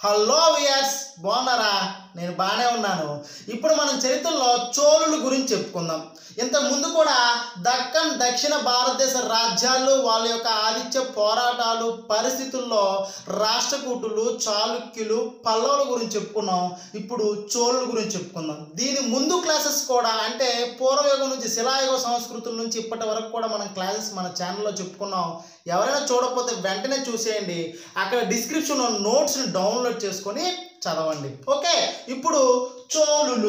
hello viewers బాగున్నారా నేను బాగానే ఉన్నాను ఇప్పుడు మనం చరిత్రలో చోళుల గురించి చెప్పుకుందాం ఇంత ముందు కూడా దక్కన్ దక్షిణ భారతదేశ రాజ్యాలు వాళ్ళ యొక్క ఆదిత్య పోరాటాలు పరిస్థితుల్లో రాష్ట్రకూటులు చాళుక్యులు పల్లవుల గురించి చెప్పుకున్నాం ఇప్పుడు చోళుల గురించి చెప్పుకుందాం దీని ముందు క్లాసెస్ కూడా అంటే పూర్వయుగం నుంచి శిలాయుగ సంస్కృతుల నుంచి ఇప్పటి వరకు కూడా మనం క్లాసెస్ మన ఛానల్లో చెప్పుకున్నాం ఎవరైనా చూడకపోతే వెంటనే చూసేయండి అక్కడ డిస్క్రిప్షన్లో నోట్స్ని డౌన్లోడ్ చేసుకొని చదవండి ఓకే ఇప్పుడు చోళులు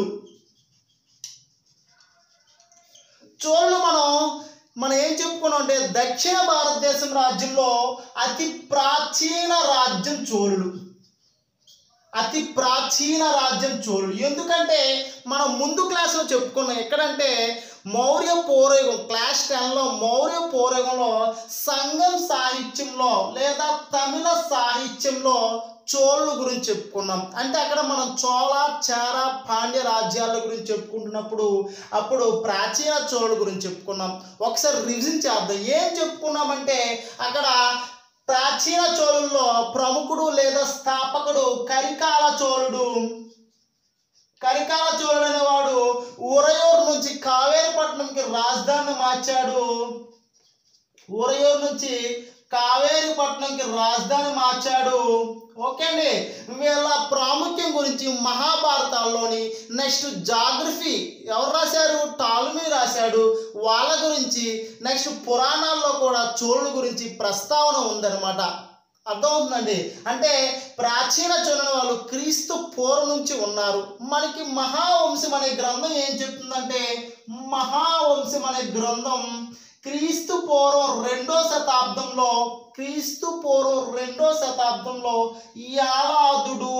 చోళులు మనం మనం ఏం చెప్పుకున్నాం అంటే దక్షిణ భారతదేశం రాజ్యంలో అతి ప్రాచీన రాజ్యం చోళులు అతి ప్రాచీన రాజ్యం చోళులు ఎందుకంటే మనం ముందు క్లాస్లో చెప్పుకున్నాం ఎక్కడంటే మౌర్య పౌరయుగం క్లాస్ టెన్లో మౌర్య పౌరయుగంలో సంగం సాహిత్యంలో లేదా తమిళ సాహిత్యంలో చోళుల గురించి చెప్పుకున్నాం అంటే అక్కడ మనం చోళ చార పాండ్య రాజ్యాల గురించి చెప్పుకుంటున్నప్పుడు అప్పుడు ప్రాచీన చోళుల గురించి చెప్పుకున్నాం ఒకసారి రివిజన్ చేద్దాం ఏం చెప్పుకున్నామంటే అక్కడ ప్రాచీన చోళుల్లో ప్రముఖుడు లేదా స్థాపకుడు కరికాల చోళుడు కరికాల చోళుడు అనేవాడు ఉరయూరు నుంచి కావేరిపట్నంకి రాజధాని మార్చాడు ఉరయూరు నుంచి కావేరిపట్నంకి రాజధాని మార్చాడు ఓకే అండి వీళ్ళ ప్రాముఖ్యం గురించి మహాభారతాల్లోని నెక్స్ట్ జాగ్రఫీ ఎవరు రాశారు టాలుమీ రాశాడు వాళ్ళ గురించి నెక్స్ట్ పురాణాల్లో కూడా చోళుల గురించి ప్రస్తావన ఉందన్నమాట అర్థమవుతుందండి అంటే ప్రాచీన చోళుల వాళ్ళు క్రీస్తు పూర్వం నుంచి ఉన్నారు మనకి మహావంశం అనే గ్రంథం ఏం చెప్తుందంటే మహావంశం అనే గ్రంథం క్రీస్తు పూర్వం రెండో శతాబ్దంలో క్రీస్తు పూర్వం రెండో శతాబ్దంలో యాలాదుడు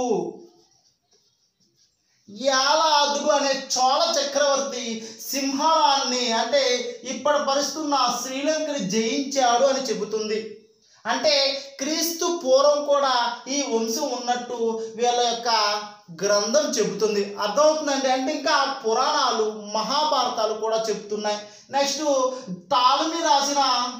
యాలాదుడు అనే చోళ చక్రవర్తి సింహళాన్ని అంటే ఇప్పటి పరిస్థితున్న శ్రీలంకని జయించాడు అని చెబుతుంది అంటే క్రీస్తు పూర్వం కూడా ఈ వంశం ఉన్నట్టు వీళ్ళ యొక్క గ్రంథం చెబుతుంది అర్థమవుతుందండి అంటే ఇంకా పురాణాలు మహాభారతాలు కూడా చెప్తున్నాయి నెక్స్ట్ తాళమి రాసిన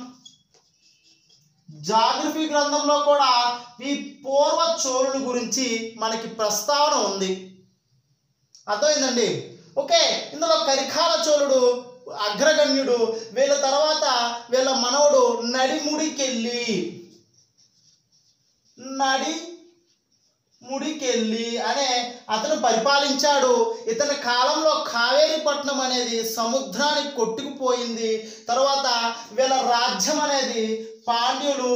జాగ్రఫీ గ్రంథంలో కూడా ఈ పూర్వ చోళుల గురించి మనకి ప్రస్తావన ఉంది అర్థమైందండి ఓకే ఇందులో కరికాల చోళుడు అగ్రగణ్యుడు వీళ్ళ తర్వాత వీళ్ళ మనవడు నడిముడికెళ్ళి నడి ముడికెళ్ళి అనే అతను పరిపాలించాడు ఇతని కాలంలో కావేరీపట్నం అనేది సముద్రానికి కొట్టుకుపోయింది తర్వాత వీళ్ళ రాజ్యం అనేది పాండ్యులు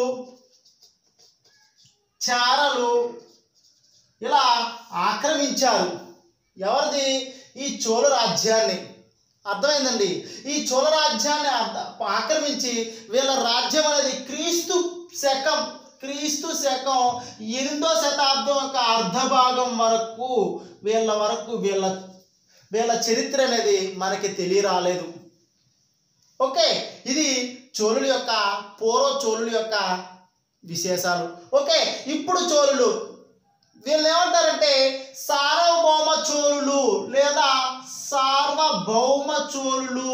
చారలు ఇలా ఆక్రమించారు ఎవరిది ఈ చోళ రాజ్యాన్ని అర్థమైందండి ఈ చోళ రాజ్యాన్ని అర్థ- ఆక్రమించి వీళ్ళ రాజ్యం అనేది క్రీస్తు శకం క్రీస్తు శకం ఎనిమిదో శతాబ్దం యొక్క అర్ధ భాగం వరకు వీళ్ళ వరకు వీళ్ళ వీళ్ళ చరిత్ర అనేది మనకి తెలియరాలేదు ఓకే ఇది చోళుల యొక్క పూర్వ చోళుల యొక్క విశేషాలు ఓకే ఇప్పుడు చోళులు వీళ్ళు ఏమంటారంటే సార్వభౌమ చోళులు లేదా సార్వభౌమ చోళులు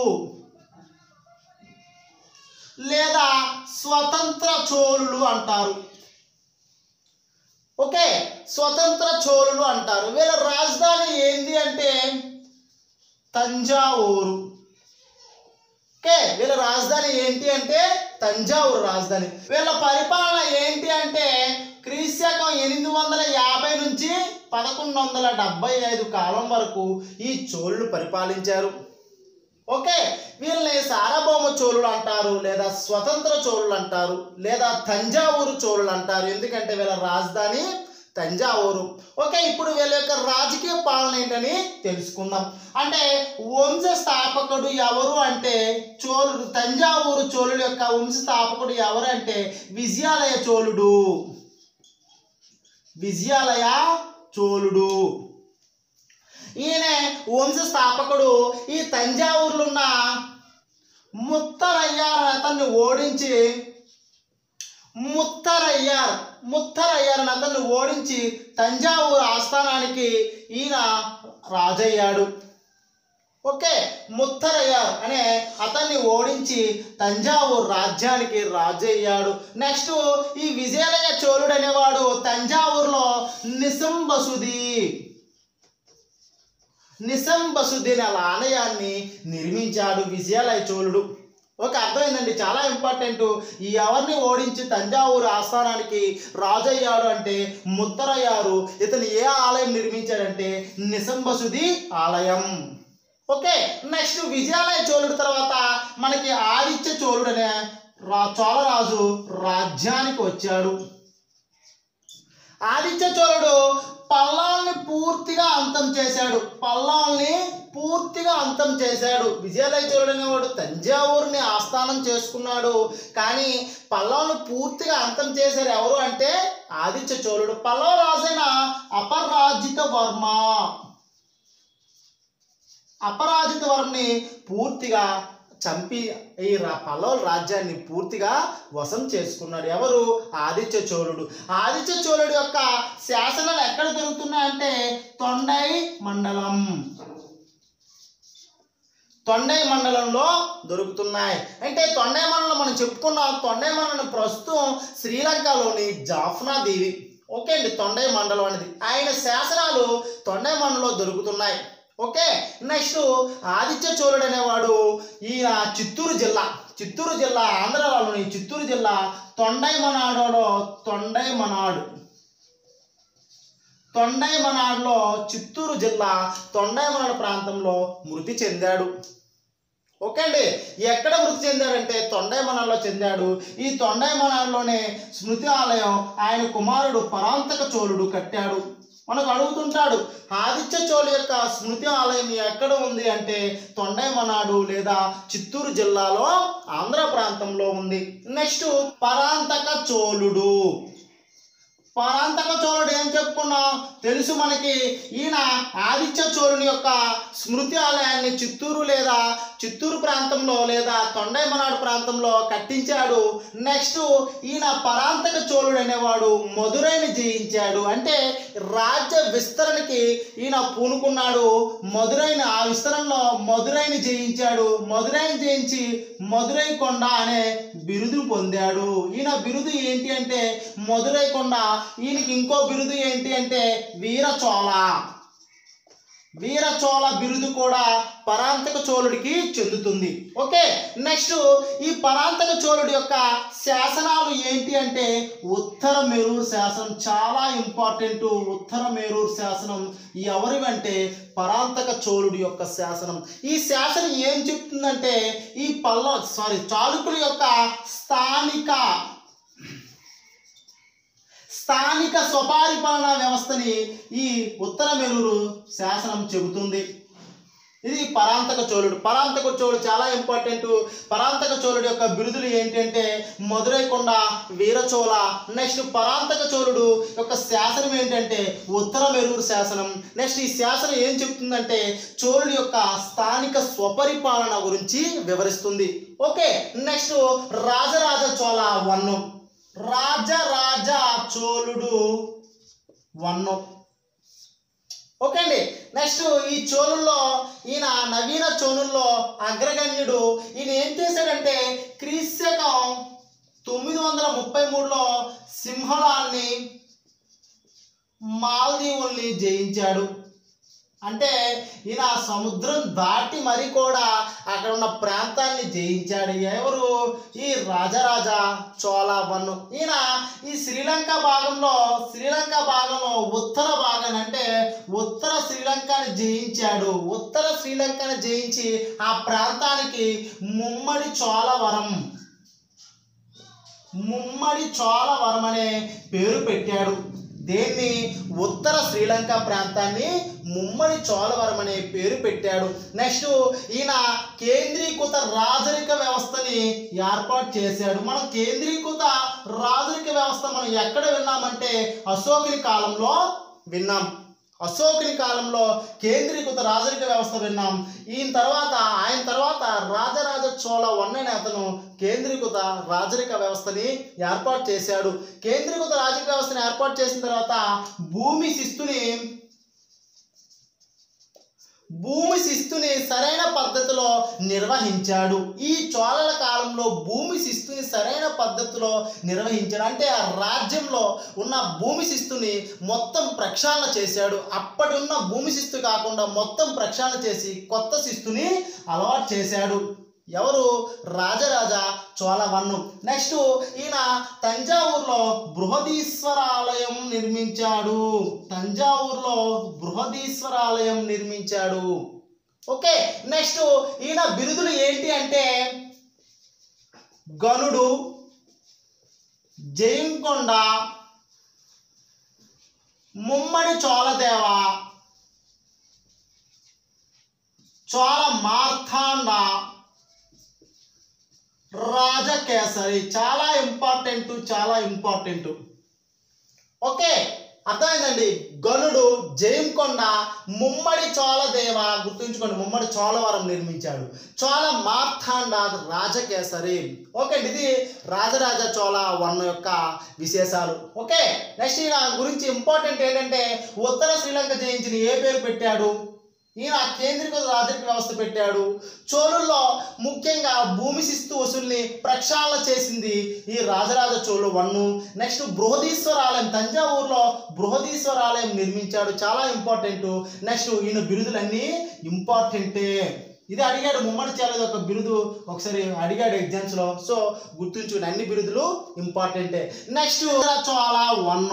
లేదా స్వతంత్ర చోళులు అంటారు ఓకే స్వతంత్ర చోళులు అంటారు వీళ్ళ రాజధాని ఏంది అంటే తంజావూరు ఓకే వీళ్ళ రాజధాని ఏంటి అంటే తంజావూరు రాజధాని వీళ్ళ పరిపాలన ఏంటి అంటే క్రీశకం ఎనిమిది వందల యాభై నుంచి పదకొండు వందల డెబ్బై ఐదు కాలం వరకు ఈ చోళులు పరిపాలించారు ఓకే వీళ్ళని సార్వభౌమ చోళులు అంటారు లేదా స్వతంత్ర చోళులు అంటారు లేదా తంజావూరు చోళులు అంటారు ఎందుకంటే వీళ్ళ రాజధాని తంజావూరు ఓకే ఇప్పుడు వీళ్ళ యొక్క రాజకీయ పాలన ఏంటని తెలుసుకుందాం అంటే వంశ స్థాపకుడు ఎవరు అంటే చోళుడు తంజావూరు చోళుల యొక్క వంశ స్థాపకుడు ఎవరు అంటే విజయాలయ చోళుడు విజయాలయ చోళుడు ఈయన వంశ స్థాపకుడు ఈ తంజావూరులో ఉన్న ముత్తరయ్యార్ అనే అతన్ని ఓడించి ముత్తరయ్యార్ ముత్తరయ్యార్ అనే అతన్ని ఓడించి తంజావూరు ఆస్థానానికి ఈయన రాజయ్యాడు ఓకే ముత్తరయ్య అనే అతన్ని ఓడించి తంజావూరు రాజ్యానికి రాజు అయ్యాడు నెక్స్ట్ ఈ విజయలయ చోళుడు అనేవాడు తంజావూరులో నిశంబసుది నిశంబసుద్దీన్ అనే ఆలయాన్ని నిర్మించాడు విజయాలయ చోళుడు ఒక అర్థమైందండి చాలా ఇంపార్టెంట్ ఈ ఎవరిని ఓడించి తంజావూరు ఆస్థానానికి రాజు అయ్యాడు అంటే ముత్తరయ్యారు ఇతను ఏ ఆలయం నిర్మించాడంటే నిశంబసుది ఆలయం ఓకే నెక్స్ట్ విజయాలయ చోళుడు తర్వాత మనకి ఆదిత్య చోళుడు అనే రా చోళరాజు రాజ్యానికి వచ్చాడు ఆదిత్య చోళుడు పల్లాల్ని పూర్తిగా అంతం చేశాడు పల్లాల్ని పూర్తిగా అంతం చేశాడు విజయలయ చోళుడు అనేవాడు తంజావూరుని ఆస్థానం చేసుకున్నాడు కానీ పల్లాలను పూర్తిగా అంతం చేశారు ఎవరు అంటే ఆదిత్య చోళుడు పల్లవ రాజైన అపరాజిత వర్మ అపరాజిత వర్మని పూర్తిగా చంపి ఈ రా- పల్లవుల రాజ్యాన్ని పూర్తిగా వశం చేసుకున్నాడు ఎవరు ఆదిత్య చోళుడు ఆదిత్య చోళుడు యొక్క శాసనాలు ఎక్కడ దొరుకుతున్నాయంటే తొండై మండలం తొండై మండలంలో దొరుకుతున్నాయి అంటే తొండై మండలం మనం చెప్పుకున్నాం తొండై మండలం ప్రస్తుతం శ్రీలంకలోని జాఫ్నా దేవి ఓకే అండి తొండై మండలం అనేది ఆయన శాసనాలు తొండై మండలంలో దొరుకుతున్నాయి ఓకే నెక్స్ట్ ఆదిత్య చోళుడు అనేవాడు ఈ ఆ, చిత్తూరు జిల్లా చిత్తూరు జిల్లా ఆంధ్రాలోని చిత్తూరు జిల్లా తొండై మనాడులో తొండై మనాడు తొండైమనాడులో చిత్తూరు జిల్లా తొండైమనాడు ప్రాంతంలో మృతి చెందాడు ఓకే అండి ఎక్కడ మృతి చెందాడంటే తొండైమనాడులో చెందాడు ఈ తొండైమనాడులోనే స్మృతి ఆలయం ఆయన కుమారుడు పరాంతక చోళుడు కట్టాడు మనకు అడుగుతుంటాడు ఆదిత్య చోళ యొక్క స్మృతి ఆలయం ఎక్కడ ఉంది అంటే తొండైమనాడు లేదా చిత్తూరు జిల్లాలో ఆంధ్ర ప్రాంతంలో ఉంది నెక్స్ట్ పరాంతక చోళుడు పరాంతక చోళుడు ఏం చెప్పుకున్నాం తెలుసు మనకి ఈయన ఆదిత్య చోళుని యొక్క స్మృతి ఆలయాన్ని చిత్తూరు లేదా చిత్తూరు ప్రాంతంలో లేదా తొండైమనాడు ప్రాంతంలో కట్టించాడు నెక్స్ట్ ఈయన పరాంతక చోళుడు అనేవాడు మధురైని జయించాడు అంటే రాజ్య విస్తరణకి ఈయన పూనుకున్నాడు మధురైని ఆ విస్తరణలో మధురైని జయించాడు మధురైని జయించి మధురై కొండ అనే బిరుదు పొందాడు ఈయన బిరుదు ఏంటి అంటే మధురై కొండ ఈయనకి ఇంకో బిరుదు ఏంటి అంటే వీరచోళ వీరచోళ బిరుదు కూడా పరాంతక చోళుడికి చెందుతుంది ఓకే నెక్స్ట్ ఈ పరాంతక చోళుడి యొక్క శాసనాలు ఏంటి అంటే ఉత్తర మేరూరు శాసనం చాలా ఇంపార్టెంట్ ఉత్తర మేరూరు శాసనం ఎవరివంటే పరాంతక చోళుడి యొక్క శాసనం ఈ శాసనం ఏం చెప్తుందంటే ఈ పల్ల సారీ చాళుక్యుల యొక్క స్థానిక స్థానిక స్వపరిపాలన వ్యవస్థని ఈ ఉత్తర మేరూరు శాసనం చెబుతుంది ఇది పరాంతక చోళుడు పరాంతక చోళుడు చాలా ఇంపార్టెంట్ పరాంతక చోళుడు యొక్క బిరుదులు ఏంటంటే మధురై కొండ వీరచోళ నెక్స్ట్ పరాంతక చోళుడు యొక్క శాసనం ఏంటంటే ఉత్తర మెరూరు శాసనం నెక్స్ట్ ఈ శాసనం ఏం చెప్తుందంటే చోళుడి యొక్క స్థానిక స్వపరిపాలన గురించి వివరిస్తుంది okay next Rajaraja Chola one Rajaraja చోళుడు వన్ను ఓకే అండి నెక్స్ట్ ఈ చోళుల్లో ఈయన నవీన చోళుల్లో అగ్రగణ్యుడు ఈయన ఏం చేశాడంటే క్రీశకం తొమ్మిది వందల ముప్పై మూడులో సింహళాన్ని మాల్దీవుల్ని జయించాడు అంటే ఈయన సముద్రం దాటి మరి కూడా అక్కడ ఉన్న ప్రాంతాన్ని జయించాడు ఎవరు ఈ రాజరాజ చోళ వన్ను ఈయన ఈ శ్రీలంక భాగంలో శ్రీలంక భాగంలో ఉత్తర భాగం అంటే ఉత్తర శ్రీలంకని జయించాడు ఉత్తర శ్రీలంకని జయించి ఆ ప్రాంతానికి ముమ్మడి చోళవరం ముమ్మడి చోళవరం అనే పేరు పెట్టాడు దేన్ని ఉత్తర శ్రీలంక ప్రాంతాన్ని ముమ్మడి చోళవరం అనే పేరు పెట్టాడు నెక్స్ట్ ఈయన కేంద్రీకృత రాజరిక వ్యవస్థని ఏర్పాటు చేశాడు మనం కేంద్రీకృత రాజరిక వ్యవస్థ మనం ఎక్కడ విన్నామంటే అశోకుని కాలంలో విన్నాం అశోకుని కాలంలో కేంద్రీకృత రాజరిక వ్యవస్థ విన్నాం ఈయన తర్వాత ఆయన తర్వాత రాజరాజ చోళ వన్ అనే అతను కేంద్రీకృత రాజరిక వ్యవస్థని ఏర్పాటు చేశాడు కేంద్రీకృత రాజరిక వ్యవస్థని ఏర్పాటు చేసిన తర్వాత భూమి శిస్తుని భూమి శిస్తుని సరైన పద్ధతిలో నిర్వహించాడు ఈ చోళల కాలంలో భూమి శిస్తుని సరైన పద్ధతిలో నిర్వహించాడు అంటే ఆ రాజ్యంలో ఉన్న భూమి శిస్తుని మొత్తం ప్రక్షాళన చేశాడు అప్పటి ఉన్న భూమి శిస్తు కాకుండా మొత్తం ప్రక్షాళన చేసి కొత్త శిస్తుని అలవాటు చేశాడు ఎవరు రాజరాజ చోళవన్ను నెక్స్ట్ ఈయన తంజావూరులో బృహదీశ్వరాలయం నిర్మించాడు తంజావూరులో బృహదీశ్వరాలయం నిర్మించాడు ఓకే నెక్స్ట్ ఈయన బిరుదులు ఏంటి అంటే గనుడు జయంకొండ ముమ్మడి చోళదేవ చోళ మార్తాండ రాజకేసరి చాలా ఇంపార్టెంట్ చాలా ఇంపార్టెంట్ ఓకే అర్థమైందండి గనుడు జయంకొండ ముమ్మడి చోళదేవ గుర్తుంచుకోండి ముమ్మడి చోళవరం నిర్మించాడు చోళ మార్తాండ రాజకేసరి ఓకే అండి ఇది రాజరాజ చోళ వన్ యొక్క విశేషాలు ఓకే నెక్స్ట్ ఈయన గురించి ఇంపార్టెంట్ ఏంటంటే ఉత్తర శ్రీలంక జయించిన ఏ పేరు పెట్టాడు ఈయన కేంద్రీకృత రాజకీయ వ్యవస్థ పెట్టాడు చోళుల్లో ముఖ్యంగా భూమి శిస్తు వసూల్ని ప్రక్షాళన చేసింది ఈ రాజరాజ చోళు వన్ను నెక్స్ట్ బృహదీశ్వర ఆలయం తంజావూరులో బృహదీశ్వర ఆలయం నిర్మించాడు చాలా ఇంపార్టెంట్ నెక్స్ట్ ఈయన బిరుదులన్నీ ఇంపార్టెంటే ఇది అడిగాడు ముమ్మడి చాలది ఒక బిరుదు ఒకసారి అడిగాడు ఎగ్జామ్స్ లో సో గుర్తుంచుకుని అన్ని బిరుదులు ఇంపార్టెంటే నెక్స్ట్ చోళ వన్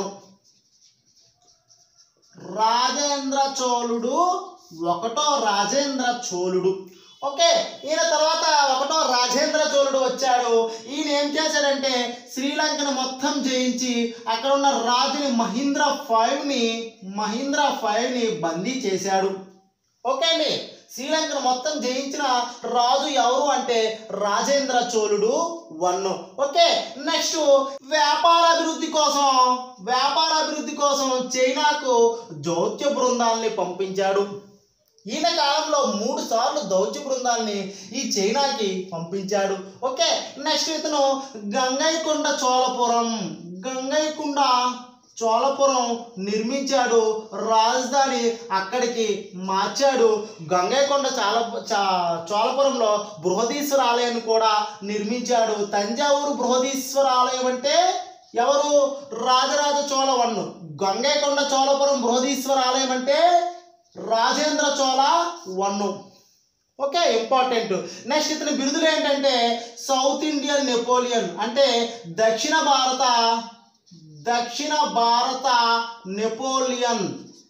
రాజేంద్ర చోళుడు ఒకటో రాజేంద్ర చోళుడు ఓకే ఈయన తర్వాత ఒకటో రాజేంద్ర చోళుడు వచ్చాడు ఈయన ఏం చేశాడంటే శ్రీలంకను మొత్తం జయించి అక్కడ ఉన్న రాజుని మహీంద్ర ఫైవ్ని మహీంద్ర ఫైవ్ని బందీ చేశాడు ఓకే అండి శ్రీలంకను మొత్తం జయించిన రాజు ఎవరు అంటే రాజేంద్ర చోళుడు వన్ ఓకే నెక్స్ట్ వ్యాపార అభివృద్ధి కోసం వ్యాపార అభివృద్ధి కోసం చైనాకు దౌత్య బృందాల్ని పంపించాడు ఈయన కాలంలో మూడు సార్లు దౌత్య బృందాల్ని ఈ చైనాకి పంపించాడు ఓకే నెక్స్ట్ ఇతను గంగైకొండ చోళపురం గంగైకొండ చోళపురం నిర్మించాడు రాజధాని అక్కడికి మార్చాడు గంగైకొండ చాల చా- చోళపురంలో బృహదీశ్వర ఆలయాన్ని కూడా నిర్మించాడు తంజావూరు బృహదీశ్వర ఆలయం అంటే ఎవరు రాజరాజ చోళవన్ను గంగైకొండ చోళపురం బృహదీశ్వర ఆలయం అంటే Rajendra Chola one okay important next ఇతని బిరుదులు ఏంటంటే సౌత్ ఇండియన్ నెపోలియన్ అంటే దక్షిణ భారత దక్షిణ భారత నెపోలియన్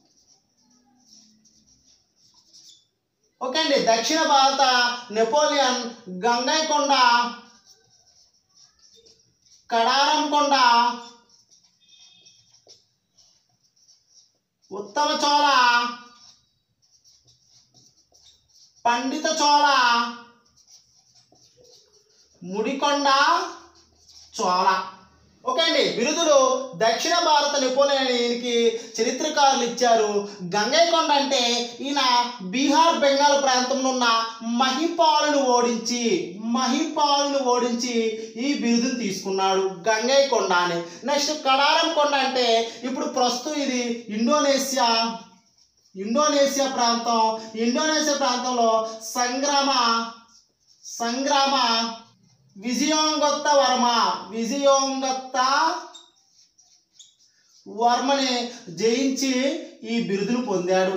ఓకే అండి దక్షిణ భారత నెపోలియన్ గంగైకొండ కడారంకొండ ఉత్తమ చోళ పండిత చోళ ముడికొండ చోళ ఓకే అండి బిరుదులు దక్షిణ భారత నెపోలియన్కి చరిత్రకారులు ఇచ్చారు గంగైకొండ అంటే ఈయన బీహార్ బెంగాల్ ప్రాంతంలో ఉన్న మహిపాలును ఓడించి మహిపాలును ఓడించి ఈ బిరుదును తీసుకున్నాడు గంగైకొండ అని నెక్స్ట్ కడారం కొండ అంటే ఇప్పుడు ప్రస్తుతం ఇది ఇండోనేషియా ఇండోనేషియా ప్రాంతం ఇండోనేషియా ప్రాంతంలో సంగ్రామ సంగ్రామ విజయోంగొత్త వర్మ విజయోంగొత్త వర్మని జయించి ఈ బిరుదును పొందాడు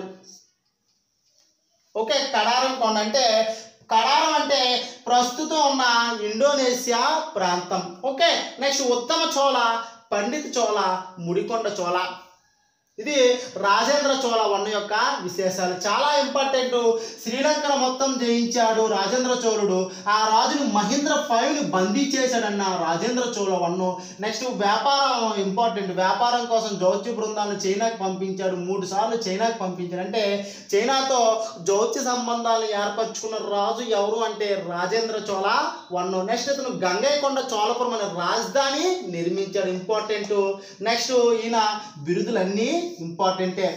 ఓకే కడారం కొండ అంటే కడారం అంటే ప్రస్తుతం ఉన్న ఇండోనేషియా ప్రాంతం ఓకే నెక్స్ట్ ఉత్తమ చోళ పండిత చోళ ముడికొండ చోళ ఇది రాజేంద్ర చోళ వన్ యొక్క విశేషాలు చాలా ఇంపార్టెంట్ శ్రీలంకను మొత్తం జయించాడు రాజేంద్ర చోళుడు ఆ రాజుని మహేంద్ర ఫైవ్ని బందీ చేశాడన్న రాజేంద్ర చోళ వన్ నెక్స్ట్ వ్యాపారం ఇంపార్టెంట్ వ్యాపారం కోసం జౌత్య బృందాలను చైనాకి పంపించాడు మూడు సార్లు చైనాకి పంపించాడు అంటే చైనాతో జౌత్య సంబంధాలు ఏర్పరచుకున్న రాజు ఎవరు అంటే రాజేంద్ర చోళ వన్ నెక్స్ట్ ఇతను గంగైకొండ చోళపురం అనే రాజధాని నిర్మించాడు ఇంపార్టెంట్ నెక్స్ట్ ఈయన బిరుదులన్నీ ఇంపార్టెంటే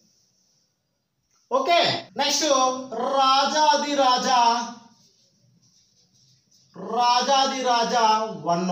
ఓకే నెక్స్ట్ రాజాది రాజా రాజాది రాజా వన్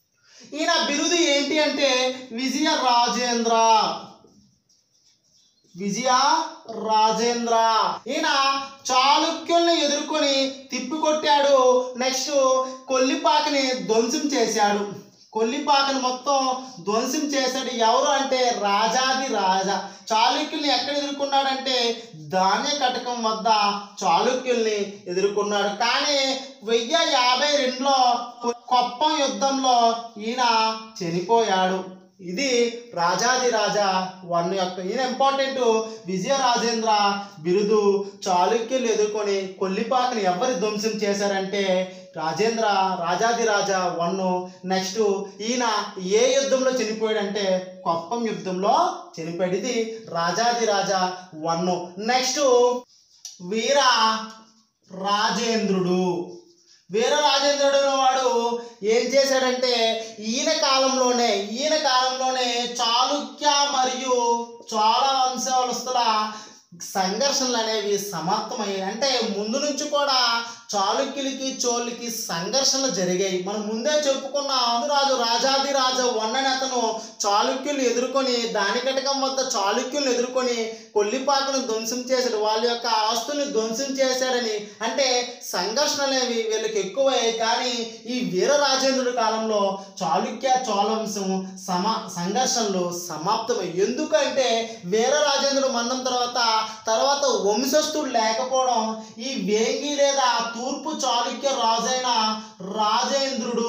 ఈయన బిరుదు ఏంటి అంటే విజయ రాజేంద్ర విజయ రాజేంద్ర ఈయన చాళుక్యుల్ని ఎదుర్కొని తిప్పికొట్టాడు నెక్స్ట్ కొల్లిపాకని ధ్వంసం చేశాడు కొల్లిపాకని మొత్తం ధ్వంసం చేశాడు ఎవరు అంటే రాజాది రాజా చాళుక్యుల్ని ఎక్కడ ఎదుర్కొన్నాడంటే ధాన్య కటకం వద్ద చాళుక్యుల్ని ఎదుర్కొన్నాడు కానీ వెయ్యి యాభై రెండులో కొప్పం యుద్ధంలో ఈయన చనిపోయాడు ఇది రాజాది రాజా వన్ యొక్క ఈయన ఇంపార్టెంట్ విజయ రాజేంద్ర బిరుదు చాళుక్యులు ఎదుర్కొని కొల్లిపాకని ఎవరు ధ్వంసం చేశారంటే రాజేంద్ర రాజాది రాజా వన్ నెక్స్ట్ ఈయన ఏ యుద్ధంలో చనిపోయాడంటే కొప్పం యుద్ధంలో చనిపోయాడు ఇది రాజాది రాజా వన్ నెక్స్ట్ వీర రాజేంద్రుడు వీర రాజేంద్రుడు వాడు ఏం చేశాడంటే ఈయన కాలంలోనే ఈయన కాలంలోనే చాళుక్య మరియు చోళ వంశవస్తుల సంఘర్షణలు అనేవి సమాప్తమయ్యాయి అంటే ముందు నుంచి కూడా చాళుక్యులకి చోళ్ళకి సంఘర్షణలు జరిగాయి మనం ముందే చెప్పుకున్న రాజు రాజాది రాజు వన్నని అతను చాళుక్యులు ఎదుర్కొని దానికటకం వద్ద చాళుక్యులను ఎదుర్కొని కొల్లిపాకను ధ్వంసం చేశాడు వాళ్ళ యొక్క ఆస్తుల్ని ధ్వంసం చేశాడని అంటే సంఘర్షణలు అనేవి వీళ్ళకి ఎక్కువయ్యాయి కానీ ఈ వీర రాజేంద్రుడి కాలంలో చాళుక్య చోళవంశం సమ సంఘర్షణలు సమాప్తమయ్యాయి ఎందుకంటే వీర రాజేంద్రుడు మరణం తర్వాత తర్వాత వంశస్థుడు లేకపోవడం ఈ వేంగి లేదా తూర్పు చాళుక్య రాజైన రాజేంద్రుడు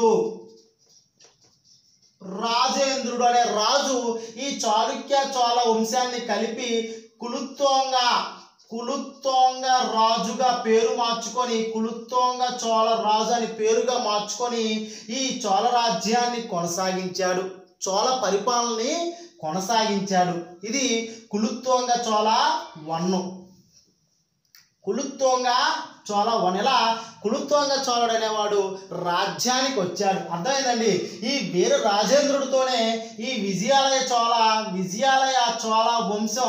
రాజేంద్రుడు అనే రాజు ఈ చాళుక్య చోళ వంశాన్ని కలిపి కులుత్తోంగ కులుత్తోంగ రాజుగా పేరు మార్చుకొని కులుత్తోంగ చోళ రాజు అని పేరుగా మార్చుకొని ఈ చోళ రాజ్యాన్ని కొనసాగించాడు చోళ పరిపాలనని కొనసాగించాడు ఇది కులుత్తోంగ చోళ వన్ను కులుత్తోంగ చోళ వన్ ఇలా కులుత్తోంగ చోళుడు అనేవాడు రాజ్యానికి వచ్చాడు అర్థమైందండి ఈ వీర రాజేంద్రుడితోనే ఈ విజయాలయ చోళ విజయాలయ చోళ వంశం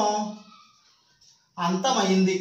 అంతమైంది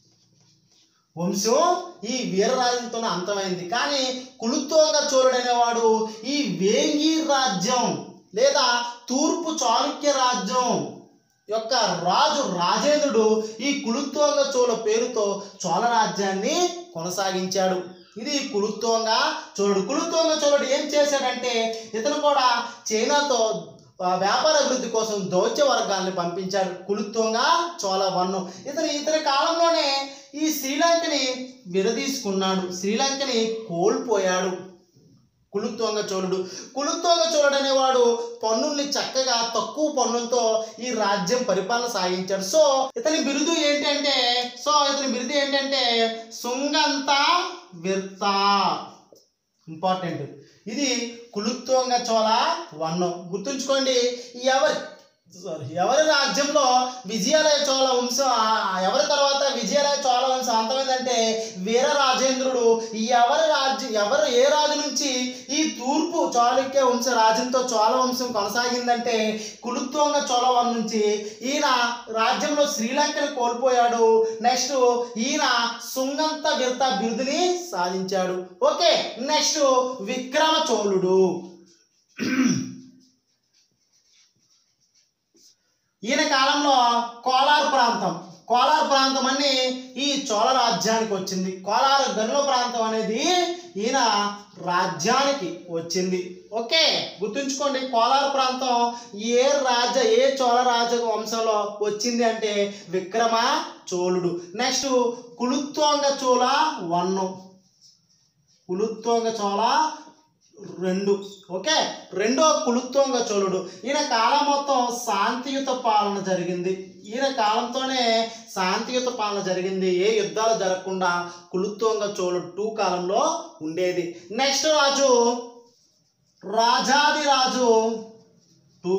వంశం ఈ వీరరాజుతోనే అంతమైంది కానీ కులుత్తోంగ చోళుడు అనేవాడు ఈ వేంగి రాజ్యం లేదా తూర్పు చాళుక్య రాజ్యం యొక్క రాజు రాజేంద్రుడు ఈ కులుత్తోంగ చోళ పేరుతో చోళ రాజ్యాన్ని కొనసాగించాడు ఇది కులుత్తోంగ చోళుడు కులుత్తోంగ చోళుడు ఏం చేశాడంటే ఇతను కూడా చైనాతో ఆ, వ్యాపార అభివృద్ధి కోసం దౌత్య వర్గాల్ని పంపించాడు కులుత్తోంగ చోళ వన్ను ఇతను ఇతని కాలంలోనే ఈ శ్రీలంకని విడదీసుకున్నాడు శ్రీలంకని కోల్పోయాడు కులుత్తోంగ చోళుడు కులుత్తోంగ చోళుడు అనేవాడు పన్నుల్ని చక్కగా తక్కువ పన్నులతో ఈ రాజ్యం పరిపాలన సాగించాడు సో ఇతని బిరుదు ఏంటంటే సో ఇతని బిరుదు ఏంటంటే సుంగంత విర్త ఇంపార్టెంట్ ఇది కులుత్తోంగ చోళ వన్ గుర్తుంచుకోండి ఎవరి సారీ ఎవరి రాజ్యంలో విజయాలయ చోళ వంశం ఆ- ఎవరి తర్వాత విజయాలయ చోళ వంశం అంతమైందంటే వీర రాజేంద్రుడు ఈ ఎవరి రాజ్యం ఎవరు ఏ రాజు నుంచి ఈ తూర్పు చాళుక్య వంశ రాజ్యంతో చోళ వంశం కొనసాగిందంటే కులుత్తోంగ చోళవన్ నుంచి ఈయన రాజ్యంలో శ్రీలంకను కోల్పోయాడు నెక్స్ట్ ఈయన సుంగంత విరత బిరుదుని సాధించాడు ఓకే నెక్స్ట్ విక్రమ చోళుడు ఈయన కాలంలో కోలార్ ప్రాంతం కోలార్ ప్రాంతం అని ఈ చోళ రాజ్యానికి వచ్చింది కోలార్ గనుల ప్రాంతం అనేది ఈయన రాజ్యానికి వచ్చింది ఓకే గుర్తుంచుకోండి కోలార్ ప్రాంతం ఏ రాజ ఏ చోళ రాజ వంశంలో వచ్చింది అంటే విక్రమ చోళుడు నెక్స్ట్ కులుత్తోంగ చోళ వన్ను కులుత్తోంగ చోళ రెండు ఓకే రెండో కులుత్తోంగ చోళుడు ఈయన కాలం మొత్తం శాంతియుత పాలన జరిగింది ఈయన కాలంతోనే శాంతియుత పాలన జరిగింది ఏ యుద్ధాలు జరగకుండా కులుత్తోంగ చోళుడు టూ కాలంలో ఉండేది నెక్స్ట్ రాజు రాజాది రాజు టూ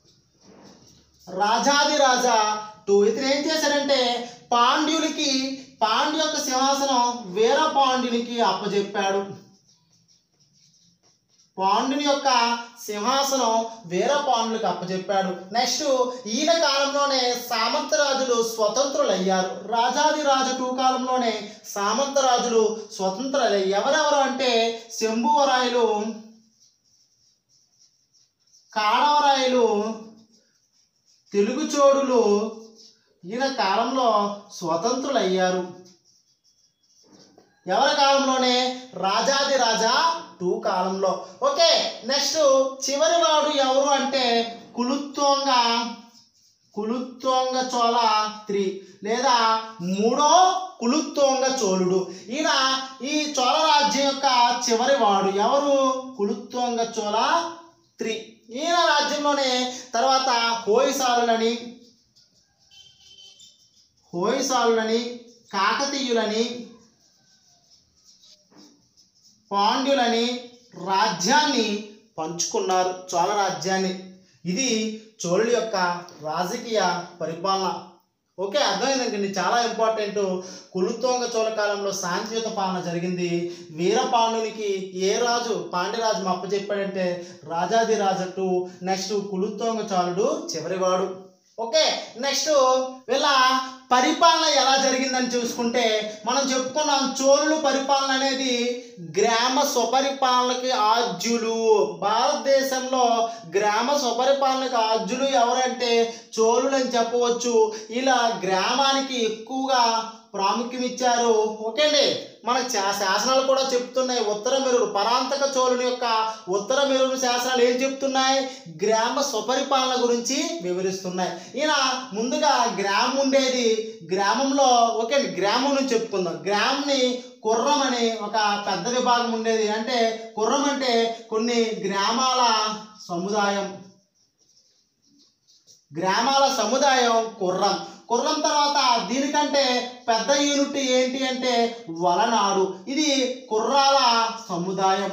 రాజాది రాజా టూ ఇతను ఏం చేశాడంటే పాండ్యులకి పాండ్య యొక్క సింహాసనం వీర పాండ్యునికి అప్పచెప్పాడు పాండుని యొక్క సింహాసనం వీర పాండులకు అప్పచెప్పాడు నెక్స్ట్ ఈయన కాలంలోనే సామంత రాజులు స్వతంత్రులయ్యారు రాజాది రాజు టూ కాలంలోనే సామంత రాజులు స్వతంత్రులయ్యారు ఎవరెవరు అంటే శంభువరాయలు కాడవరాయలు తెలుగు చోడులు ఈయన కాలంలో స్వతంత్రులు అయ్యారు ఎవరి కాలంలోనే రాజాది రాజా టూ కాలంలో ఓకే నెక్స్ట్ చివరి వాడు ఎవరు అంటే కులుత్తోంగ కులుత్తోంగ చోళ త్రీ లేదా మూడో కులుత్తోంగ చోళుడు ఈయన ఈ చోళ రాజ్యం యొక్క చివరి వాడు ఎవరు కులుత్తోంగ చోళ త్రీ ఈయన రాజ్యంలోనే తర్వాత హోయసాలులని హోయసాలులని కాకతీయులని పాండ్యులని రాజ్యాన్ని పంచుకున్నారు చోళ రాజ్యాన్ని ఇది చోళుల యొక్క రాజకీయ పరిపాలన ఓకే అర్థమైందండి చాలా ఇంపార్టెంట్ కులుతోంగ చోళ కాలంలో శాంతియుత పాలన జరిగింది వీరపాండునికి ఏ రాజు పాండ్యరాజు మా అప్ప చెప్పాడంటే Rajadhiraja two next Kulothunga చోళుడు చివరివాడు ఓకే నెక్స్ట్ వీళ్ళ పరిపాలన ఎలా జరిగిందని చూసుకుంటే మనం చెప్పుకున్నాం చోళుల పరిపాలన అనేది గ్రామ స్వపరిపాలనకి ఆద్యులు భారతదేశంలో గ్రామ స్వపరిపాలనకి ఆద్యులు ఎవరంటే చోళులు అని చెప్పవచ్చు ఇలా గ్రామానికి ఎక్కువగా ప్రాముఖ్యం ఇచ్చారు ఓకే అండి మనకు శా- శాసనాలు కూడా చెప్తున్నాయి ఉత్తర మెరుడు పరాంతక చోళుని యొక్క ఉత్తర మెరుడు శాసనాలు ఏం చెప్తున్నాయి గ్రామ స్వపరిపాలన గురించి వివరిస్తున్నాయి ఈయన ముందుగా గ్రామం ఉండేది గ్రామంలో ఓకే అండి గ్రామం నుంచి చెప్పుకుందాం గ్రామంని కుర్రం అనే ఒక పెద్ద విభాగం ఉండేది అంటే కుర్రం అంటే కొన్ని గ్రామాల సముదాయం గ్రామాల సముదాయం కుర్రం కుర్రం తర్వాత దీనికంటే పెద్ద యూనిట్ ఏంటి అంటే వలనాడు ఇది కుర్రాల సముదాయం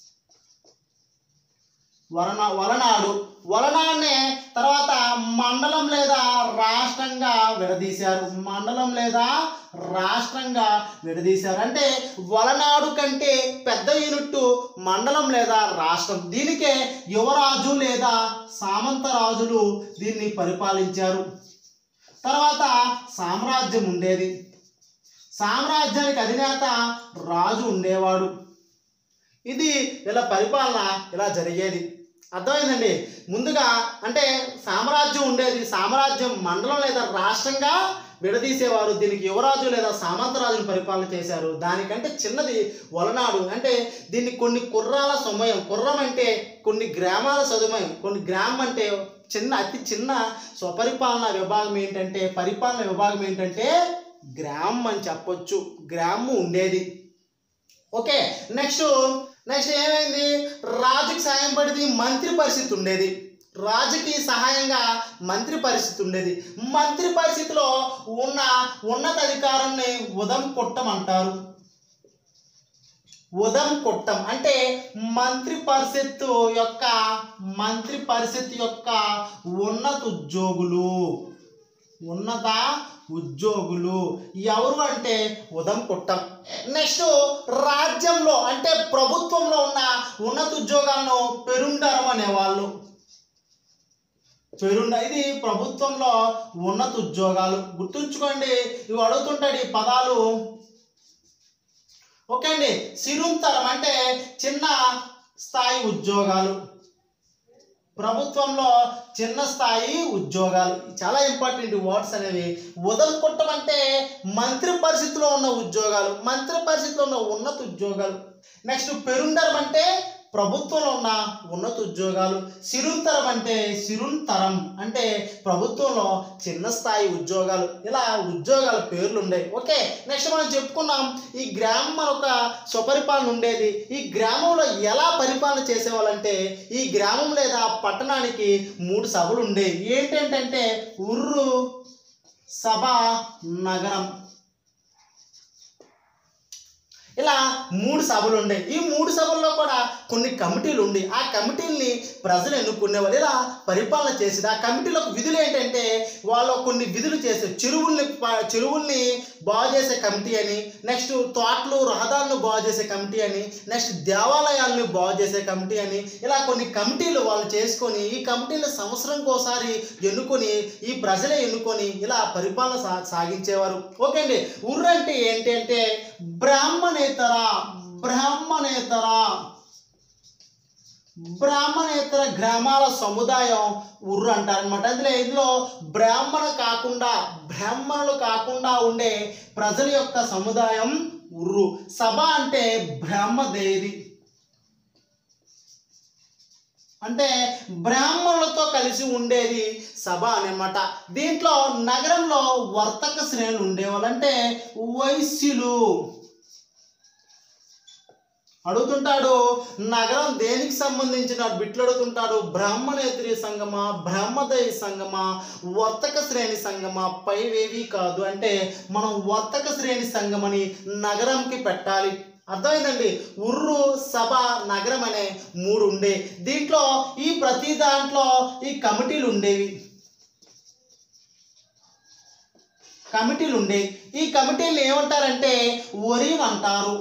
వలన వలనాడు వలనాన్నే తర్వాత మండలం లేదా రాష్ట్రంగా విడదీశారు మండలం లేదా రాష్ట్రంగా విడదీశారు అంటే వలనాడు కంటే పెద్ద యూనిట్ మండలం లేదా రాష్ట్రం దీనికే యువరాజు లేదా సామంత రాజులు దీన్ని పరిపాలించారు తర్వాత సామ్రాజ్యం ఉండేది సామ్రాజ్యానికి అధినేత రాజు ఉండేవాడు ఇది ఇలా పరిపాలన ఇలా జరిగేది అర్థమైందండి ముందుగా అంటే సామ్రాజ్యం ఉండేది సామ్రాజ్యం మండలం లేదా రాష్ట్రంగా విడదీసేవారు దీనికి యువరాజు లేదా సామంతరాజును పరిపాలన చేశారు దానికంటే చిన్నది వలనాడు అంటే దీన్ని కొన్ని కుర్రాల సమయం కుర్రం అంటే కొన్ని గ్రామాల సదుమయం కొన్ని గ్రామం అంటే చిన్న అతి చిన్న స్వపరిపాలన విభాగం ఏంటంటే పరిపాలన విభాగం ఏంటంటే గ్రామం అని చెప్పొచ్చు గ్రామం ఉండేది ఓకే నెక్స్ట్ నెక్స్ట్ ఏమైంది రాజుకి సాయం పడితే మంత్రి పరిస్థితి ఉండేది రాజుకి సహాయంగా మంత్రి పరిస్థితి ఉండేది మంత్రి పరిస్థితిలో ఉన్న ఉన్నత అధికారాన్ని ఉదం కొట్టం అంటారు ఉదం కొట్టం అంటే మంత్రి పరిషత్ యొక్క మంత్రి పరిషత్ యొక్క ఉన్నత ఉద్యోగులు ఉన్నత ఉద్యోగులు ఎవరు అంటే ఉదం కుట్టం నెక్స్ట్ రాజ్యంలో అంటే ప్రభుత్వంలో ఉన్న ఉన్నత ఉద్యోగాలను పెరుండరం అనేవాళ్ళు పెరుండ ఇది ప్రభుత్వంలో ఉన్నత ఉద్యోగాలు గుర్తుంచుకోండి ఇవి అడుగుతుంటాడు ఈ పదాలు ఓకే అండి సిరుంతరం అంటే చిన్న స్థాయి ఉద్యోగాలు ప్రభుత్వంలో చిన్న స్థాయి ఉద్యోగాలు చాలా ఇంపార్టెంట్ వర్డ్స్ అనేవి వదలుకొట్టం అంటే మంత్రి పరిస్థితిలో ఉన్న ఉద్యోగాలు మంత్రి పరిస్థితిలో ఉన్న ఉన్నత ఉద్యోగాలు నెక్స్ట్ పెరుండరం అంటే ప్రభుత్వంలో ఉన్న ఉన్నత ఉద్యోగాలు సిరుంతరం అంటే సిరుంతరం అంటే ప్రభుత్వంలో చిన్న స్థాయి ఉద్యోగాలు ఇలా ఉద్యోగాల పేర్లు ఉండేవి ఓకే నెక్స్ట్ మనం చెప్పుకున్నాం ఈ గ్రామం ఒక స్వపరిపాలన ఉండేది ఈ గ్రామంలో ఎలా పరిపాలన చేసేవాళ్ళంటే ఈ గ్రామం లేదా పట్టణానికి మూడు సభలు ఉండేవి ఏంటంటే ఉర్రు సభ నగరం ఇలా మూడు సభలు ఉండే ఈ మూడు సభల్లో కూడా కొన్ని కమిటీలు ఉండి ఆ కమిటీల్ని ప్రజలు ఎన్నుకునేవాళ్ళు ఇలా పరిపాలన చేసేది ఆ కమిటీలకు విధులు ఏంటంటే వాళ్ళు కొన్ని విధులు చేసే చెరువుల్ని ప- చెరువుల్ని బాగు చేసే కమిటీ అని నెక్స్ట్ తోటలు రహదారులను బాగు చేసే కమిటీ అని నెక్స్ట్ దేవాలయాలను బాగు చేసే కమిటీ అని ఇలా కొన్ని కమిటీలు వాళ్ళు చేసుకొని ఈ కమిటీలు సంవత్సరంకి ఒకసారి ఎన్నుకొని ఈ ప్రజలే ఎన్నుకొని ఇలా పరిపాలన సా సాగించేవారు ఓకే అండి ఉర్రు అంటే ఏంటి అంటే బ్రాహ్మణేతర బ్రాహ్మణేతర బ్రాహ్మణేతర గ్రామాల సముదాయం ఉర్రు అంటారనమాట అందులో ఇందులో బ్రాహ్మణ కాకుండా బ్రాహ్మణులు కాకుండా ఉండే ప్రజల యొక్క సముదాయం ఉర్రు సభ అంటే బ్రాహ్మదేవి అంటే బ్రాహ్మణులతో కలిసి ఉండేది సభ అనమాట దీంట్లో నగరంలో వర్తక శ్రేణులు ఉండేవాళ్ళు అంటే వైశ్యులు అడుగుతుంటాడు నగరం దేనికి సంబంధించిన బిట్లు అడుగుతుంటాడు బ్రాహ్మణేతరి సంగమా బ్రహ్మదయ సంగమా వర్తక శ్రేణి సంగమా పైవేవి కాదు అంటే మనం వర్తక శ్రేణి సంగమని నగరంకి పెట్టాలి అర్థమైందండి ఉర్రు సభ నగరం అనే మూడు ఉండే దీంట్లో ఈ ప్రతి దాంట్లో ఈ కమిటీలు ఉండేవి కమిటీలు ఉండే ఈ కమిటీలు ఏమంటారంటే ఒరియం అంటారు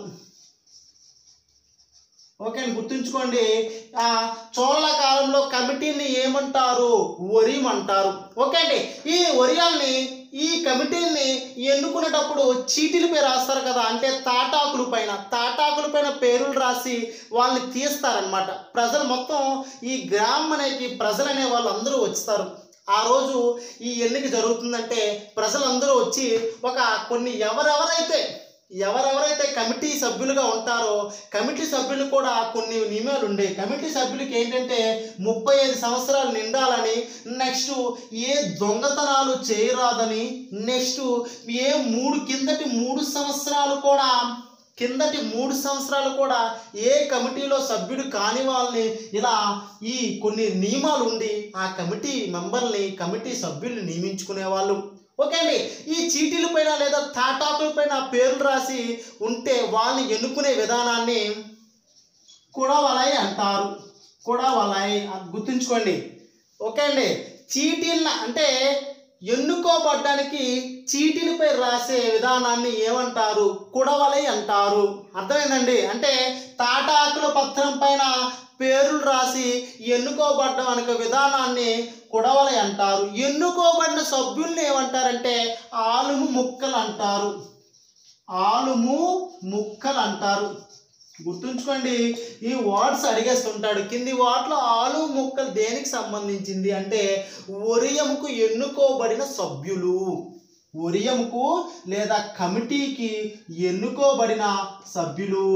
ఓకే అండి గుర్తుంచుకోండి ఆ చోళ కాలంలో కమిటీని ఏమంటారు ఒరియం అంటారు ఓకే అండి ఈ ఒరియాల్ని ఈ కమిటీని ఎన్నుకునేటప్పుడు చీటీలపై రాస్తారు కదా అంటే తాటాకుల పైన తాటాకుల పైన పేర్లు రాసి వాళ్ళని తీస్తారనమాట ప్రజలు మొత్తం ఈ గ్రామం అనేది ప్రజలు అనే వాళ్ళు అందరూ వస్తారు ఆ రోజు ఈ ఎన్నిక జరుగుతుందంటే ప్రజలందరూ వచ్చి ఒక కొన్ని ఎవరెవరైతే ఎవరెవరైతే కమిటీ సభ్యులుగా ఉంటారో కమిటీ సభ్యులు కూడా కొన్ని నియమాలు ఉండే కమిటీ సభ్యులకి ఏంటంటే ముప్పై ఐదు సంవత్సరాలు నిండాలని నెక్స్ట్ ఏ దొంగతనాలు చేయరాదని నెక్స్ట్ ఏ మూడు కిందటి మూడు సంవత్సరాలు కూడా కిందటి మూడు సంవత్సరాలు కూడా ఏ కమిటీలో సభ్యుడు కాని వాళ్ళని ఇలా ఈ కొన్ని నియమాలు ఉండి ఆ కమిటీ మెంబర్ని కమిటీ సభ్యుల్ని నియమించుకునేవాళ్ళు ఓకే అండి ఈ చీటీల పైన లేదా తాటాకుల పైన పేర్లు రాసి ఉంటే వాళ్ళని ఎన్నుకునే విధానాన్ని కుడవలై అంటారు కుడవలై అని గుర్తుంచుకోండి ఓకే అండి చీటీల అంటే ఎన్నుకోబడ్డానికి చీటీలపై రాసే విధానాన్ని ఏమంటారు కుడవలై అంటారు అర్థమైందండి అంటే తాటాకుల పత్రం పైన పేర్లు రాసి ఎన్నుకోబడ్డం అనే విధానాన్ని కుడవలై అంటారు ఎన్నుకోబడిన సభ్యుల్ని ఏమంటారంటే ఆలుము ముక్కలు అంటారు ఆలుము ముక్కలు అంటారు గుర్తుంచుకోండి ఈ వర్డ్స్ అడిగేస్తుంటాడు కింది వాటిలో ఆలు ముక్కలు దేనికి సంబంధించింది అంటే ఒరియంకు ఎన్నుకోబడిన సభ్యులు ఒరియంకు లేదా కమిటీకి ఎన్నుకోబడిన సభ్యులు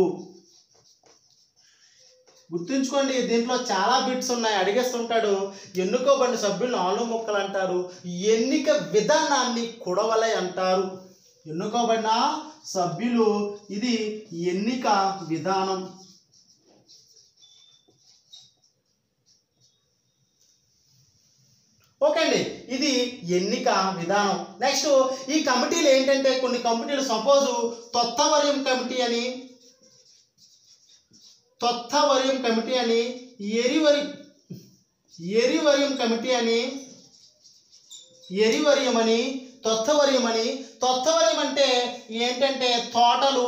గుర్తుంచుకోండి దీంట్లో చాలా బిట్స్ ఉన్నాయి అడిగేస్తుంటాడు ఎన్నుకోబడిన సభ్యులను ఆలు మొక్కలు అంటారు ఎన్నిక విధానాన్ని కుడవలై అంటారు ఎన్నుకోబడిన సభ్యులు ఇది ఎన్నిక విధానం ఓకే అండి ఇది ఎన్నిక విధానం నెక్స్ట్ ఈ కమిటీలు ఏంటంటే కొన్ని కమిటీలు సపోజు తొత్తవర్యం కమిటీ అని తొత్తవర్యం కమిటీ అని ఎరివరి ఎరివర్యం కమిటీ అని ఎరివర్యం అని తొత్తవర్యం అని తొత్తవర్యం అంటే ఏంటంటే తోటలు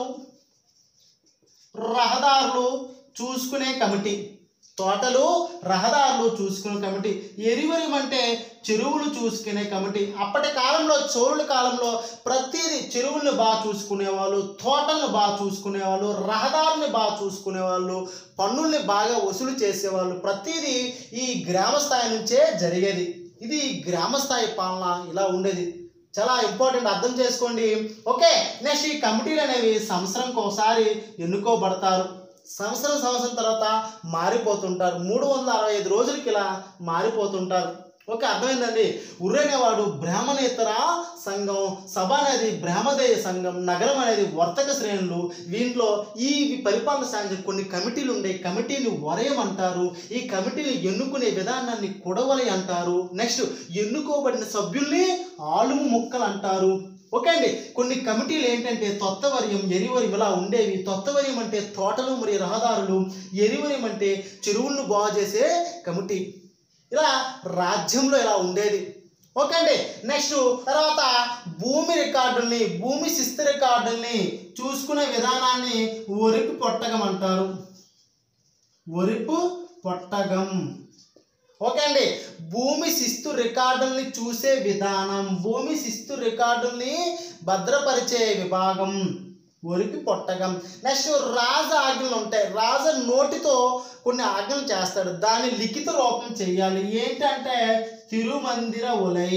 రహదారులు చూసుకునే కమిటీ తోటలు రహదారులు చూసుకునే కమిటీ ఎరివరిం అంటే చెరువులు చూసుకునే కమిటీ అప్పటి కాలంలో చోళుల కాలంలో ప్రతిదీ చెరువుల్ని బాగా చూసుకునేవాళ్ళు తోటలను బాగా చూసుకునేవాళ్ళు రహదారుల్ని బాగా చూసుకునేవాళ్ళు పన్నుల్ని బాగా వసూలు చేసేవాళ్ళు ప్రతిదీ ఈ గ్రామ స్థాయి నుంచే జరిగేది ఇది గ్రామ స్థాయి పాలన ఇలా ఉండేది చాలా ఇంపార్టెంట్ అర్థం చేసుకోండి ఓకే నెక్స్ట్ ఈ కమిటీలు అనేవి సంవత్సరంకి ఒకసారి ఎన్నుకోబడతారు సంవత్సరం సంవత్సరం తర్వాత మారిపోతుంటారు మూడు వందల అరవై ఐదు రోజులకి ఇలా మారిపోతుంటారు ఓకే అర్థమైందండి ఉర్రు అనేవాడు బ్రాహ్మణేతర సంఘం సభ అనేది బ్రాహ్మదేయ సంఘం నగరం అనేది వర్తక శ్రేణులు దీంట్లో ఈ పరిపాలన సాగించే కొన్ని కమిటీలు ఉండే కమిటీని వరయం అంటారు ఈ కమిటీని ఎన్నుకునే విధానాన్ని కుడవలి అంటారు నెక్స్ట్ ఎన్నుకోబడిన సభ్యుల్ని ఆలుము ముక్కలు అంటారు ఓకే అండి కొన్ని కమిటీలు ఏంటంటే తొత్తవర్యం ఎరివరియం ఇలా ఉండేవి తొత్తవర్యం అంటే తోటలు మరియు రహదారులు ఎరివరియం అంటే చెరువులను బాగు చేసే కమిటీ ఇలా రాజ్యంలో ఇలా ఉండేది ఓకే అండి నెక్స్ట్ తర్వాత భూమి రికార్డుల్ని భూమి శిస్తు రికార్డుల్ని చూసుకునే విధానాన్ని ఒరిపి పొట్టగం అంటారు ఒరిపు పొట్టగం ఓకే అండి భూమి శిస్తు రికార్డుల్ని చూసే విధానం భూమి శిస్తు రికార్డుల్ని భద్రపరిచే విభాగం ఒరికి పొట్టగం నెక్స్ట్ రాజ ఆజ్ఞలు ఉంటాయి రాజ నోటితో కొన్ని ఆజ్ఞలు చేస్తాడు దాన్ని లిఖిత రూపం చేయాలి ఏంటంటే తిరుమందిర ఉలై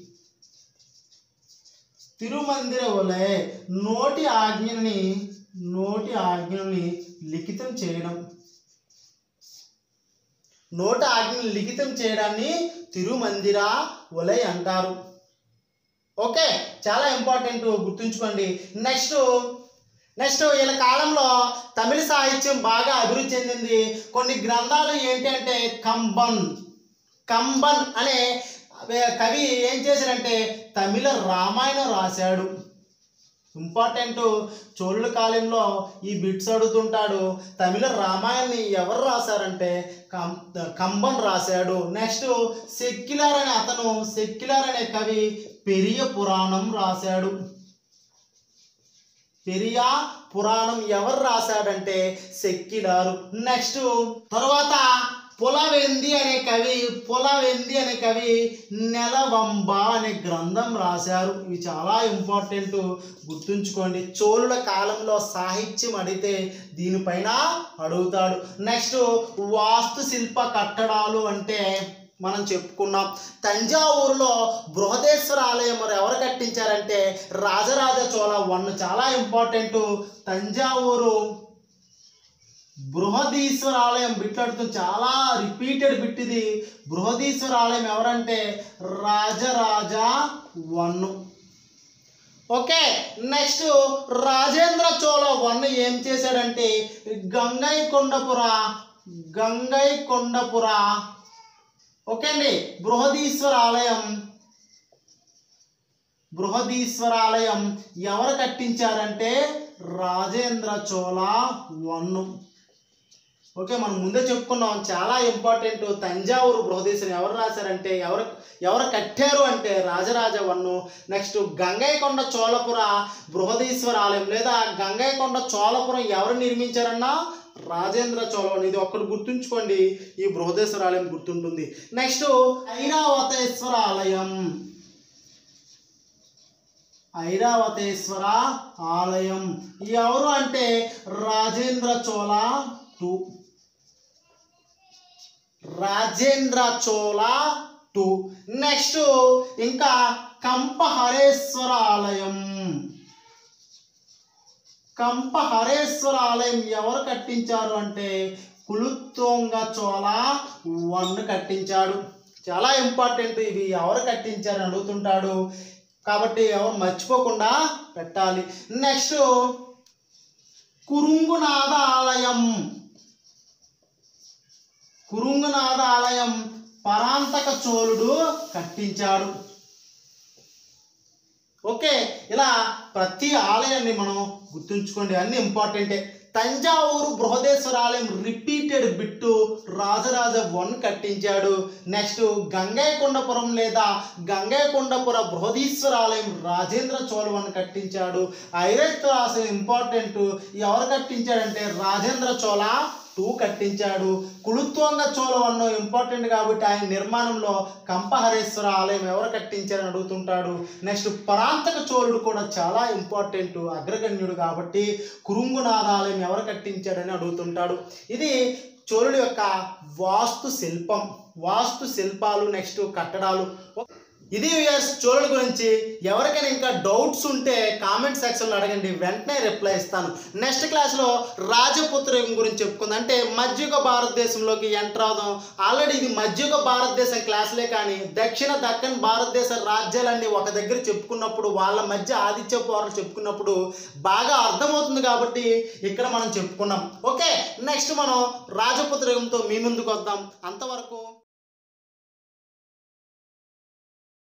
తిరుమందిర ఉలై నోటి ఆజ్ఞని నోటి ఆజ్ఞల్ని లిఖితం చేయడం నోటి ఆజ్ఞని లిఖితం చేయడాన్ని తిరుమందిర ఉలై అంటారు ఓకే చాలా ఇంపార్టెంట్ గుర్తుంచుకోండి నెక్స్ట్ నెక్స్ట్ వీళ్ళ కాలంలో తమిళ సాహిత్యం బాగా అభివృద్ధి చెందింది కొన్ని గ్రంథాలు ఏంటి అంటే కంబన్ కంబన్ అనే కవి ఏం చేశాడంటే తమిళ రామాయణం రాశాడు ఇంపార్టెంట్ చోళుల కాలంలో ఈ బిట్స్ అడుగుతుంటాడు తమిళ రామాయణాన్ని ఎవరు రాశారంటే కం కంబన్ రాశాడు నెక్స్ట్ సెక్యులర్ అనే అతను సెక్యులర్ అనే కవి పెరియ పురాణం రాశాడు పెరియా పురాణం ఎవరు రాశాడంటే సెక్కిలారు నెక్స్ట్ తర్వాత పులవెంది అనే కవి పులవెంది అనే కవి నెలవంబ అనే గ్రంథం రాశారు ఇవి చాలా ఇంపార్టెంట్ గుర్తుంచుకోండి చోళుల కాలంలో సాహిత్యం అడిగితే దీనిపైన అడుగుతాడు నెక్స్ట్ వాస్తు శిల్ప కట్టడాలు అంటే మనం చెప్పుకున్నాం తంజావూరులో బృహదేశ్వర ఆలయం మరి ఎవరు కట్టించారంటే రాజరాజ చోళ వన్ చాలా ఇంపార్టెంట్ తంజావూరు బృహదీశ్వర ఆలయం బిట్లాడుతుంది చాలా రిపీటెడ్ బిట్ ఇది బృహదీశ్వర ఆలయం ఎవరంటే Rajaraja one okay next Rajendra Chola one ఏం చేశాడంటే గంగై కొండపుర గంగై కొండపుర ఓకే అండి బృహదీశ్వర ఆలయం బృహదీశ్వర ఆలయం ఎవరు కట్టించారంటే రాజేంద్ర చోళ వన్ ఓకే మనం ముందే చెప్పుకున్నాం చాలా ఇంపార్టెంట్ తంజావూరు బృహదీశ్వరం ఎవరు రాశారంటే ఎవరు ఎవరు కట్టారు అంటే రాజరాజ వన్ను నెక్స్ట్ గంగైకొండ చోళపుర బృహదీశ్వర ఆలయం లేదా గంగైకొండ చోళపురం ఎవరు నిర్మించారన్నా రాజేంద్ర చోళవన్ ఇది ఒక్కటి గుర్తుంచుకోండి ఈ బృహదేశ్వర ఆలయం గుర్తుంటుంది నెక్స్ట్ ఐరావతేశ్వర ఆలయం ఐరావతేశ్వర ఆలయం ఎవరు అంటే Rajendra Chola two Rajendra Chola two next ఇంకా కంపహరేశ్వర ఆలయం కంపహరేశ్వర ఆలయం ఎవరు కట్టించారు అంటే కులుత్తోంగ చోళ వన్ కట్టించాడు చాలా ఇంపార్టెంట్ ఇవి ఎవరు కట్టించారని అడుగుతుంటాడు కాబట్టి ఎవరు మర్చిపోకుండా పెట్టాలి నెక్స్ట్ కురుంగునాథ ఆలయం కురుంగునాథ ఆలయం పరాంతక చోళుడు కట్టించాడు ఓకే ఇలా ప్రతి ఆలయాన్ని మనం గుర్తుంచుకోండి అన్ని ఇంపార్టెంటే తంజావూరు బృహదేశ్వర ఆలయం రిపీటెడ్ బిట్టు రాజరాజ వన్ కట్టించాడు నెక్స్ట్ గంగైకొండపురం లేదా గంగైకొండపుర బృహదీశ్వర ఆలయం రాజేంద్ర చోళ వన్ కట్టించాడు ఐరేశ్వర ఆలయం ఇంపార్టెంట్ ఎవరు కట్టించాడంటే రాజేంద్ర చోళ టూ కట్టించాడు కులుత్వంగ చోళ వన్ ఇంపార్టెంట్ కాబట్టి ఆయన నిర్మాణంలో కంపహరేశ్వర ఆలయం ఎవరు కట్టించారని అడుగుతుంటాడు నెక్స్ట్ పరాంతక చోళుడు కూడా చాలా ఇంపార్టెంట్ అగ్రగణ్యుడు కాబట్టి కురుంగునాథ ఆలయం ఎవరు కట్టించాడని అడుగుతుంటాడు ఇది చోళుడి యొక్క వాస్తు శిల్పం వాస్తు శిల్పాలు నెక్స్ట్ కట్టడాలు ఇది వ్యూయర్స్ చోళుల గురించి ఎవరికైనా ఇంకా డౌట్స్ ఉంటే కామెంట్ సెక్షన్లో అడగండి వెంటనే రిప్లై ఇస్తాను నెక్స్ట్ క్లాస్లో రాజపుత్ర యుగం గురించి చెప్పుకుందాం అంటే మధ్యయుగ భారతదేశంలోకి ఎంటర్ అవుదాం ఆల్రెడీ ఇది మధ్యయుగ భారతదేశం క్లాసులే కానీ దక్షిణ దక్కన్ భారతదేశ రాజ్యాలన్నీ ఒక దగ్గర చెప్పుకున్నప్పుడు వాళ్ళ మధ్య ఆదిత్య పౌరులు చెప్పుకున్నప్పుడు బాగా అర్థమవుతుంది కాబట్టి ఇక్కడ మనం చెప్పుకున్నాం ఓకే నెక్స్ట్ మనం రాజపుత్ర యుగంతో మీ ముందుకు వద్దాం అంతవరకు